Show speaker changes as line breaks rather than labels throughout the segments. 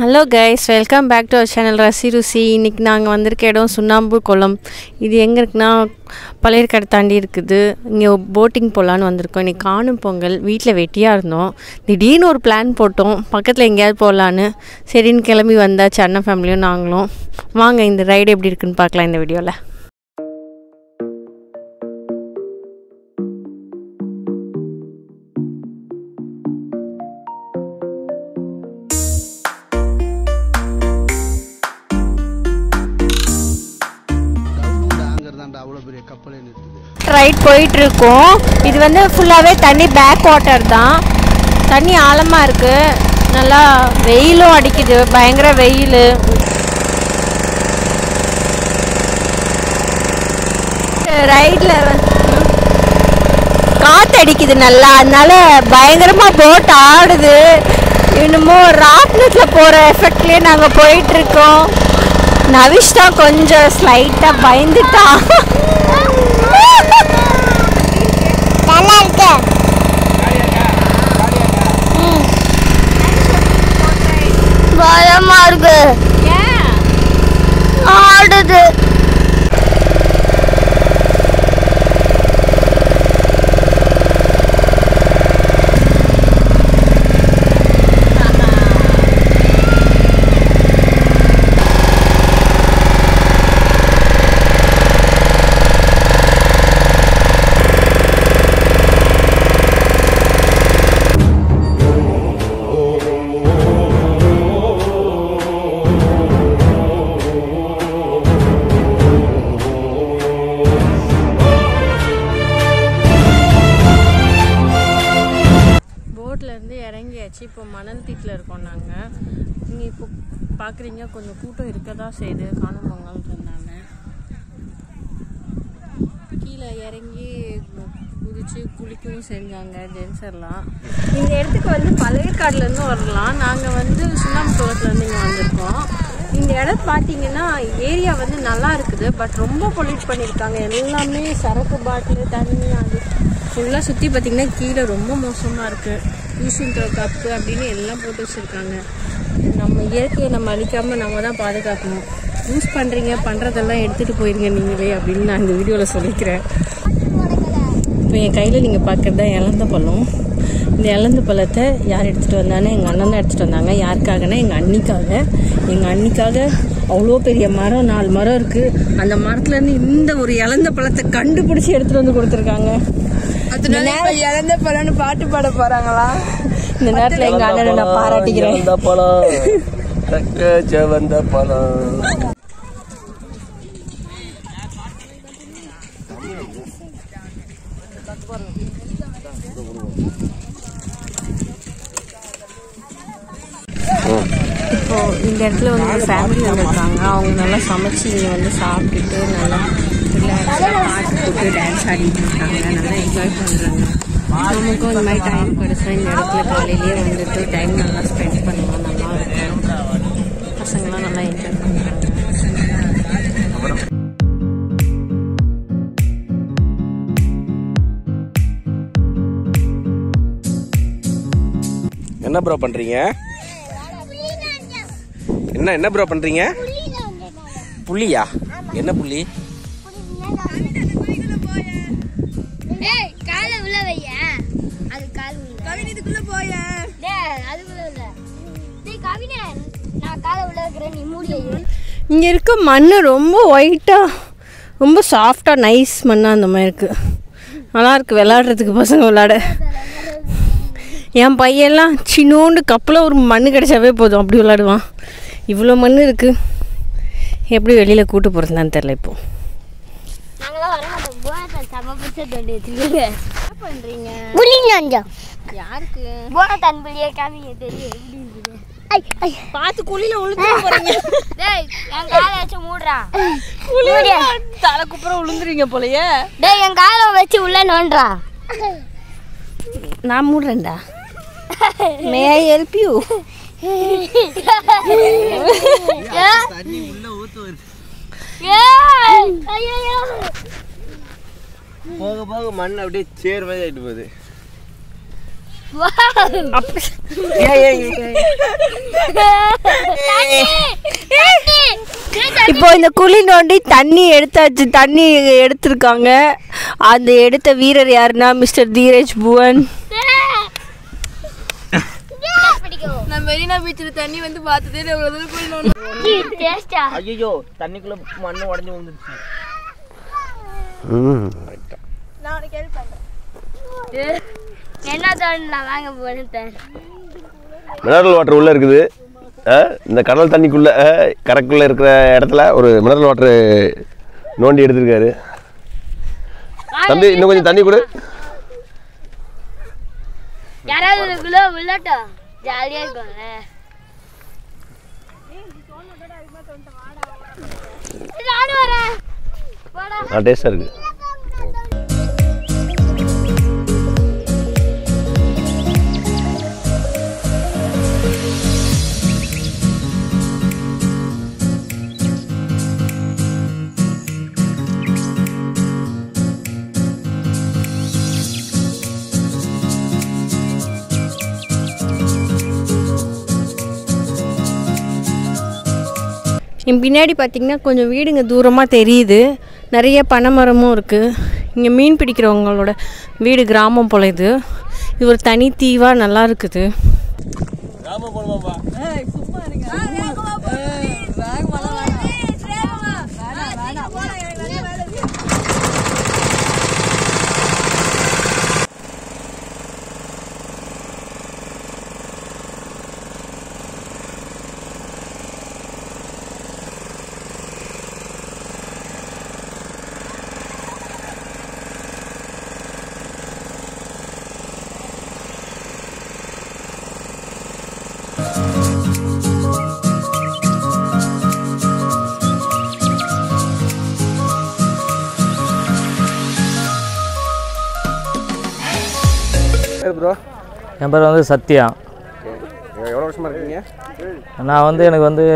hello guys welcome back to our channel Rasi Rusi இன்றைக்கி நாங்கள் வந்திருக்க இடம் சுண்ணாம்பு குளம் இது எங்கே இருக்குன்னா பழையற்கடை தாண்டி இருக்குது இங்கே போட்டிங் போகலான்னு வந்திருக்கோம் இன்றைக்கி காணும் பொங்கல் வீட்டில் வெட்டியாக இருந்தோம் திடீர்னு ஒரு பிளான் போட்டோம் பக்கத்தில் எங்கேயாவது போகலான்னு சரின்னு கிளம்பி வந்தாச்சு அண்ணன் ஃபேமிலியும் நாங்களும் வாங்க இந்த ரைடு எப்படி இருக்குன்னு பார்க்கலாம் இந்த வீடியோவில்
தாங்கிறதாண்டா அவ்வளோ பெரிய கப்பலே நிறுத்துது
ரைட் போயிட்டுருக்கோம் இது வந்து ஃபுல்லாகவே தண்ணி பேக் வாட்டர் தான் தண்ணி ஆழமாக இருக்குது நல்லா வெயிலும் அடிக்குது பயங்கர வெயில் ரைட்டில் காற்று அடிக்குது நல்லா அதனால பயங்கரமாக போட் ஆடுது இன்னமும் ராட்னத்தில் போகிற எஃபெக்ட்லேயே நாங்கள் போயிட்டுருக்கோம் நவிஷ் தான் கொஞ்சம் ஸ்லைட்டாக பயந்துட்டான்
நல்லா இருக்கு பயமா இருக்கு ஆடுது
போட்டில் இருந்து இறங்கியாச்சு இப்போ மணல் தீட்டில் இருக்கோம் நாங்கள் நீங்கள் இப்போ பார்க்குறீங்க கொஞ்சம் கூட்டம் இருக்க தான் செய்யுது காணும் பொங்கல்ன்றதுனால கீழே இறங்கி குதிச்சு குளிக்கவும் செஞ்சாங்க ஜென்ஸ் எல்லாம் இந்த இடத்துக்கு வந்து பழையக்காடுலேருந்து வரலாம் நாங்கள் வந்து சுண்ணாம்பு குளத்துலேருந்து இங்கே வந்திருக்கோம் இந்த இடம் பார்த்தீங்கன்னா ஏரியா வந்து நல்லா இருக்குது பட் ரொம்ப பொல்யூட் பண்ணியிருக்காங்க எல்லாமே சரக்கு பாட்டில் தண்ணி அது ஃபுல்லாக சுற்றி பார்த்தீங்கன்னா கீழே ரொம்ப மோசமாக இருக்குது யூசிங் கப்பு அப்படின்னு எல்லாம் போட்டு வச்சுருக்காங்க நம்ம இயற்கையை நம்ம அழிக்காமல் நம்ம தான் பாதுகாக்கணும் யூஸ் பண்ணுறீங்க பண்ணுறதெல்லாம் எடுத்துகிட்டு போயிருங்க நீங்களே அப்படின்னு நான் இந்த வீடியோவில் சொல்லிக்கிறேன் இப்போ என் கையில் நீங்கள் பார்க்குறது தான் இழந்த பழம் இந்த இழந்த பழத்தை யார் எடுத்துகிட்டு வந்தானே எங்கள் அண்ணன் தான் எடுத்துகிட்டு வந்தாங்க யாருக்காகனா எங்கள் அண்ணிக்காக எங்கள் அண்ணிக்காக அவ்வளோ பெரிய மரம் நாலு மரம் இருக்குது அந்த மரத்துலேருந்து இந்த ஒரு இழந்த பழத்தை கண்டுபிடிச்சி எடுத்துகிட்டு வந்து கொடுத்துருக்காங்க
அதனால இப்ப இழந்த பழம்னு பாட்டு பாட போறாங்களா
இந்த நேரத்தில் எங்கள் அண்ணனை நான் பாராட்டிக்கிறேன்
இழந்த பழம் தக்க செவந்த பழம்
இப்போ இந்த இடத்துல வந்து ஒரு ஃபேமிலி வந்திருக்காங்க அவங்க நல்லா சமைச்சு இங்கே வந்து சாப்பிட்டுட்டு நல்லா ரிலாக்ஸாக பாட்டு போட்டு டான்ஸ் ஆடிட்டு இருக்காங்க நல்லா என்ஜாய் பண்ணுறாங்க நமக்கும் இந்த மாதிரி டைம் கிடைச்சா இந்த இடத்துல காலையிலேயே வந்துட்டு டைம் நல்லா ஸ்பெண்ட் பண்ணலாம் நல்லா இருக்கும் பசங்களாம் நல்லா என்ஜாய் பண்ணுறாங்க
என்ன ப்ரோ பண்றீங்க என்ன என்ன ப்ரோ பண்றீங்க புள்ளியா என்ன புள்ளி
டேய் கால உள்ள வைய அது கால் உள்ள
கவின் இதுக்குள்ள போய
டேய் அது உள்ள இல்ல டேய் கவினே நான் கால உள்ள வைக்கிறேன் நீ மூடி வை
இங்கே இருக்க மண் ரொம்ப ஒயிட்டாக ரொம்ப சாஃப்டாக நைஸ் மண்ணாக அந்த மாதிரி இருக்குது நல்லா இருக்கு விளாடுறதுக்கு பசங்க விளாட என் பையன்லாம் சின்னோண்டு கப்பில் ஒரு மண் கிடைச்சாவே போதும் அப்படி விளாடுவான் இவ்வளோ மண் இருக்குது எப்படி வெளியில் கூட்டு போகிறதுன்னு தெரில இப்போ
நாங்களாம் வர மாட்டோம் போனத்தை சம பிடிச்ச தொண்டி வச்சிருக்கீங்க என்ன பண்றீங்க புளி நஞ்சம்
யாருக்கு
போனத்தன் புளிய காமிங்க தெரியும் எப்படி இருக்குது ஐ ஐ
பார்த்து குழியில் உளுந்து போகிறீங்க
டேய் என் காலை வச்சு மூடுறா
தலை குப்புறம் விழுந்துருவீங்க போலயே
டேய் என் காலை வச்சு உள்ள நோன்றா
நான் மூடுறேன்டா மே ஐ ஹெல்ப் யூ
தண்ணி உள்ள ஊத்து
ஐயோ
போக போக மண் அப்படியே சேர் மாதிரி ஆயிட்டு போகுது
இப்போ இந்த குழி நோண்டி தண்ணி எடுத்தாச்சு தண்ணி எடுத்திருக்காங்க அந்த எடுத்த வீரர் யாருன்னா மிஸ்டர் தீரஜ் புவன்
நம்ம மெரினா பீச்சில் தண்ணி வந்து பார்த்ததே இல்லை இவ்வளோ தூரம் குழி நோண்டி
டேஸ்டா
ஐயோ தண்ணிக்குள்ள மண்ணு உடஞ்சி வந்துருச்சு
ம்
என்ன தோணலாம் வாங்க போனேன்
மினரல் வாட்டர் உள்ள இருக்குது ஆ, இந்த கடல் தண்ணிக்குள்ள ஆ, கரைக்குள்ள இருக்கிற இடத்துல ஒரு மினரல் வாட்டர் நோண்டி எடுத்திருக்காரு தம்பி இன்னும் கொஞ்சம் தண்ணி கொடு
யாராவது இதுக்குள்ள உள்ளட்டும் ஜாலியா இருக்கும்ல நானும் வரேன் போடா
ஆ டேஸ்டாக இருக்கு
என் பின்னாடி பார்த்தீங்கன்னா கொஞ்சம் வீடுங்க தூரமாக தெரியுது நிறைய பனைமரமும் இருக்குது இங்கே மீன் பிடிக்கிறவங்களோட வீடு கிராமம் போல இது இது ஒரு தனி தீவாக நல்லா இருக்குது
ப்ரோ
என் பேர் வந்து சத்யா
எவ்வளோ வருஷமா இருக்கீங்க
நான் வந்து எனக்கு வந்து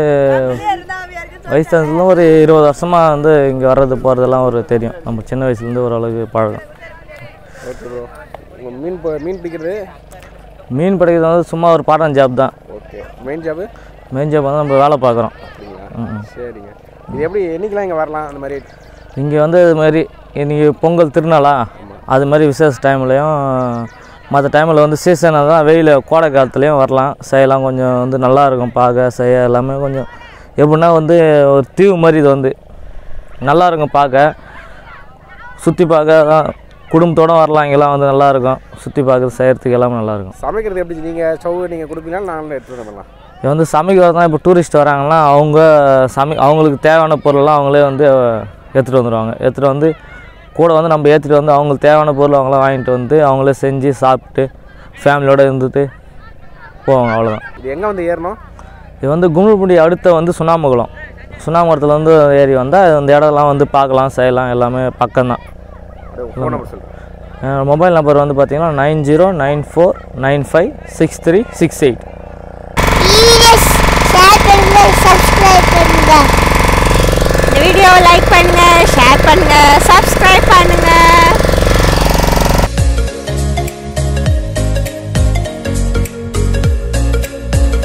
வயசுலேருந்து ஒரு இருபது வருஷமாக வந்து இங்கே வர்றது போகிறதெல்லாம் ஒரு தெரியும் நம்ம சின்ன வயசுலேருந்து ஓரளவுக்கு பழக்கம்
ஓகே ப்ரோ உங்கள் மீன் ப- மீன் பிடிக்கிறது
மீன் பிடிக்கிறது வந்து சும்மா ஒரு பார்ட் ஜாப் தான்
okay main job
main job வந்து நம்ம வேலை பார்க்குறோம்
அப்படிங்களா சரிங்க இது எப்படி என்னைக்கெல்லாம் இங்கே வரலாம் அந்த மாதிரி
இங்கே வந்து இது மாதிரி இன்றைக்கி பொங்கல் திருநாளா அது மாதிரி விசேஷ டைம்லேயும் மற்ற டைமில் வந்து சீசனாக தான் வெயில் கோடை காலத்துலேயும் வரலாம் செய்யலாம் கொஞ்சம் வந்து நல்லா இருக்கும் பார்க்க செய்ய எல்லாமே கொஞ்சம் எப்படின்னா வந்து ஒரு தீவு மாதிரி இது வந்து நல்லா இருக்கும் பார்க்க சுற்றி பார்க்க குடும்பத்தோடு வரலாம் இங்கெல்லாம் வந்து நல்லா இருக்கும் சுற்றி பார்க்குறது செய்கிறதுக்கு எல்லாமே நல்லா இருக்கும்
சமைக்கிறது எப்படி நீங்கள் ஸ்டவ் நீங்கள் கொடுப்பீங்களா நாங்களே எடுத்துகிட்டு வரலாம்
இது வந்து சமைக்கிறது தான் இப்போ டூரிஸ்ட் வராங்கன்னா அவங்க சமை அவங்களுக்கு தேவையான பொருளெல்லாம் அவங்களே வந்து எடுத்துகிட்டு வந்துடுவாங்க எடுத்துகிட்டு வந்து கூட வந்து நம்ம ஏற்றிட்டு வந்து அவங்களுக்கு தேவையான பொருள் அவங்களாம் வாங்கிட்டு வந்து அவங்களே செஞ்சு சாப்பிட்டு ஃபேமிலியோடு இருந்துட்டு போவாங்க அவ்வளோதான்
இது எங்கே வந்து ஏறணும்
இது வந்து கும்மிடிப்பூண்டி அடுத்த வந்து சுண்ணாம்பகுளம் சுண்ணாம்பகுளத்தில் வந்து ஏறி வந்தால் அந்த இடம்லாம் வந்து பார்க்கலாம் செய்யலாம் எல்லாமே பக்கம்தான்
ஃபோன் நம்பர் சொல்லுங்கள்
மொபைல் நம்பர் வந்து பார்த்தீங்கன்னா nine zero nine four nine five six three six eight
please share பண்ணுங்க சப்ஸ்கிரைப் பண்ணுங்க
இந்த வீடியோவை லைக் பண்ணுங்கள்